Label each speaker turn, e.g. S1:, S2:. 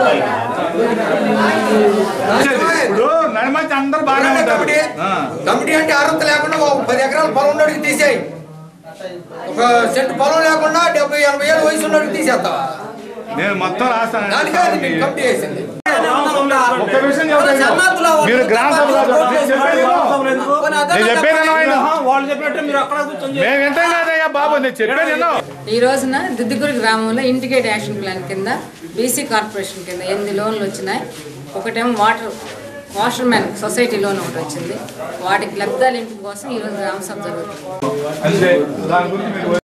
S1: ఇప్పుడు నడిమంచి అందరూ బాగానే ఉంటారు
S2: కమిటీ
S1: ఆ.
S2: కమిటీ అంటే అర్హత లేకుండా ఒక పది ఎకరాల పొలం ఉన్నోడికి తీసేయి ఒక సెంటు పొలం లేకుండా డెబ్బై ఎనభై ఏళ్ళు వయసు ఉన్నోడికి తీసేస్తావా
S1: నేను మొత్తం రాస్తాను
S2: దానికే అది నేను కమిటీ వేసింది
S1: ఒక్క విషయం చెప్తాను మీరు గ్రామ సభలో నేను చెప్పేది విను. నేను చెప్పేది ఆయన
S3: వాళ్ళు చెప్పినట్టు మీరు అక్కడ కూర్చొని
S1: మేము వింటాం లేదయ్యా బాబు నేను చెప్పేది విను.
S4: ఈ రోజున దుద్దిగూరు గ్రామంలో ఇంటిగ్రేట్ యాక్షన్ ప్లాన్ కింద బీసీ కార్పొరేషన్ కింద ఎనిమిది లోన్లు వచ్చినాయి ఒకటేమో water water man society loan ఒకటి వచ్చింది వాటికి లబ్ధాలింపు కోసం ఈరోజు గ్రామ సభ జరుగుతుంది
S1: అంతే దాని గురించి మీరు